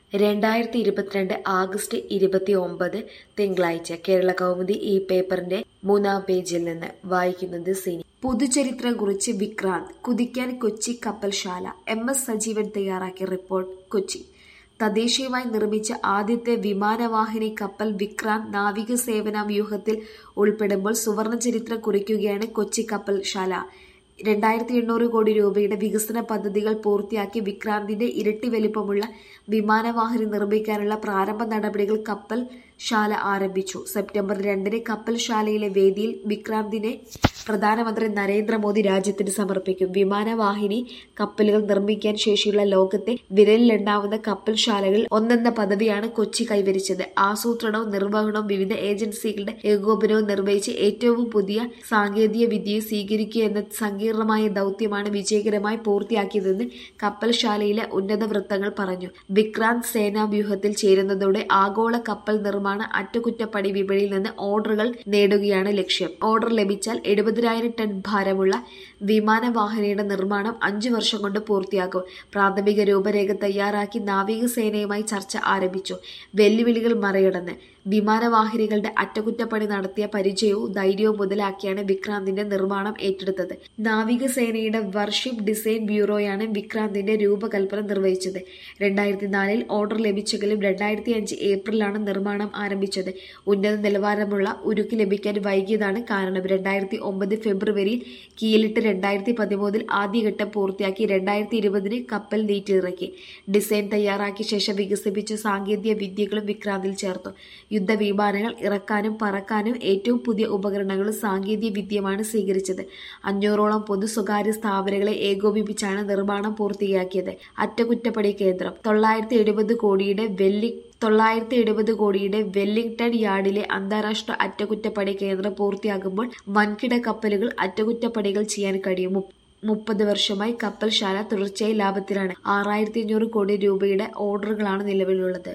രണ്ടായിരത്തി ഇരുപത്തിരണ്ട് ആഗസ്റ്റ് ഇരുപത്തി ഒമ്പത് തിങ്കളാഴ്ച കേരള കൗമുദി ഈ പേപ്പറിന്റെ മൂന്നാം പേജിൽ നിന്ന് വായിക്കുന്നത് സിനി പുതുചരിത്രം കുറിച്ച് വിക്രാന്ത് കുതിക്കാൻ കൊച്ചി കപ്പൽശാല എം എസ് സജീവൻ തയ്യാറാക്കിയ റിപ്പോർട്ട് കൊച്ചി തദ്ദേശീയമായി നിർമ്മിച്ച ആദ്യത്തെ വിമാനവാഹിനി കപ്പൽ വിക്രാന്ത് നാവിക സേവന വ്യൂഹത്തിൽ ഉൾപ്പെടുമ്പോൾ സുവർണ ചരിത്രം കുറിക്കുകയാണ് കൊച്ചി കപ്പൽശാല രണ്ടായിരത്തി എണ്ണൂറ് കോടി രൂപയുടെ വികസന പദ്ധതികൾ പൂർത്തിയാക്കി വിക്രാന്തിന്റെ ഇരട്ടി വലിപ്പമുള്ള വിമാനവാഹിനി നിർമ്മിക്കാനുള്ള പ്രാരംഭ നടപടികൾ കപ്പൽ ശാല ആരംഭിച്ചു സെപ്റ്റംബർ രണ്ടിന് കപ്പൽശാലയിലെ വേദിയിൽ വിക്രാന്തിനെ പ്രധാനമന്ത്രി നരേന്ദ്രമോദി രാജ്യത്തിന് സമർപ്പിക്കും വിമാനവാഹിനി കപ്പലുകൾ നിർമ്മിക്കാൻ ശേഷിയുള്ള ലോകത്തെ വിരലിലെണ്ണാവുന്ന കപ്പൽശാലകളിൽ ഒന്നെന്ന പദവിയാണ് കൊച്ചി കൈവരിച്ചത് ആസൂത്രണവും നിർവഹണവും വിവിധ ഏജൻസികളുടെ ഏകോപനവും നിർവഹിച്ച് ഏറ്റവും പുതിയ സാങ്കേതിക വിദ്യയെ സ്വീകരിക്കുക എന്ന സങ്കീർണമായ ദൗത്യമാണ് വിജയകരമായി പൂർത്തിയാക്കിയതെന്ന് കപ്പൽശാലയിലെ ഉന്നത വൃത്തങ്ങൾ പറഞ്ഞു വിക്രാന്ത് സേനാ വ്യൂഹത്തിൽ ചേരുന്നതോടെ ആഗോള കപ്പൽ നിർമ്മാണ അറ്റകുറ്റപ്പണി വിപണിയിൽ നിന്ന് ഓർഡറുകൾ നേടുകയാണ് ലക്ഷ്യം ഓർഡർ ലഭിച്ചാൽ എഴുപതിനായിരം ടൺ ഭാരമുള്ള വിമാനവാഹിനിയുടെ നിർമ്മാണം അഞ്ചു വർഷം കൊണ്ട് പൂർത്തിയാക്കും പ്രാഥമിക രൂപരേഖ തയ്യാറാക്കി നാവികസേനയുമായി ചർച്ച ആരംഭിച്ചു വെല്ലുവിളികൾ മറികടന്ന് വിമാനവാഹിനികളുടെ അറ്റകുറ്റപ്പണി നടത്തിയ പരിചയവും ധൈര്യവും മുതലാക്കിയാണ് വിക്രാന്തിന്റെ നിർമ്മാണം ഏറ്റെടുത്തത് നാവികസേനയുടെ വർഷിപ്പ് ഡിസൈൻ ബ്യൂറോയാണ് വിക്രാന്തിന്റെ രൂപകൽപ്പന നിർവഹിച്ചത് രണ്ടായിരത്തി നാലിൽ ഓർഡർ ലഭിച്ചെങ്കിലും രണ്ടായിരത്തി അഞ്ച് ഏപ്രിലാണ് നിർമ്മാണം ആരംഭിച്ചത് ഉന്നത നിലവാരമുള്ള ഉരുക്ക് ലഭിക്കാൻ വൈകിയതാണ് കാരണം രണ്ടായിരത്തി ഒമ്പത് ഫെബ്രുവരിയിൽ കീലിട്ട് രണ്ടായിരത്തി പതിമൂന്നിൽ ആദ്യഘട്ടം പൂർത്തിയാക്കി രണ്ടായിരത്തി ഇരുപതിന് കപ്പൽ നീറ്റിലിറക്കി ഡിസൈൻ തയ്യാറാക്കിയ ശേഷം വികസിപ്പിച്ച സാങ്കേതിക വിദ്യകളും വിക്രാന്തിൽ ചേർത്തു യുദ്ധവിമാനങ്ങൾ ഇറക്കാനും പറക്കാനും ഏറ്റവും പുതിയ ഉപകരണങ്ങളും സാങ്കേതിക വിദ്യയുമാണ് സ്വീകരിച്ചത് അഞ്ഞൂറോളം പൊതു സ്വകാര്യ സ്ഥാപനങ്ങളെ ഏകോപിപ്പിച്ചാണ് നിർമ്മാണം പൂർത്തിയാക്കിയത് അറ്റകുറ്റപ്പണി കേന്ദ്രം തൊള്ളായിരത്തി എഴുപത് കോടിയുടെ വെല്ലി തൊള്ളായിരത്തി എഴുപത് കോടിയുടെ വെല്ലിംഗ്ടൺ യാർഡിലെ അന്താരാഷ്ട്ര അറ്റകുറ്റപ്പണി കേന്ദ്രം പൂർത്തിയാകുമ്പോൾ വൻകിട കപ്പലുകൾ അറ്റകുറ്റപ്പണികൾ ചെയ്യാൻ കഴിയും മുപ്പത് വർഷമായി കപ്പൽശാല തുടർച്ചയായി ലാഭത്തിലാണ് ആറായിരത്തി അഞ്ഞൂറ് കോടി രൂപയുടെ ഓർഡറുകളാണ് നിലവിലുള്ളത്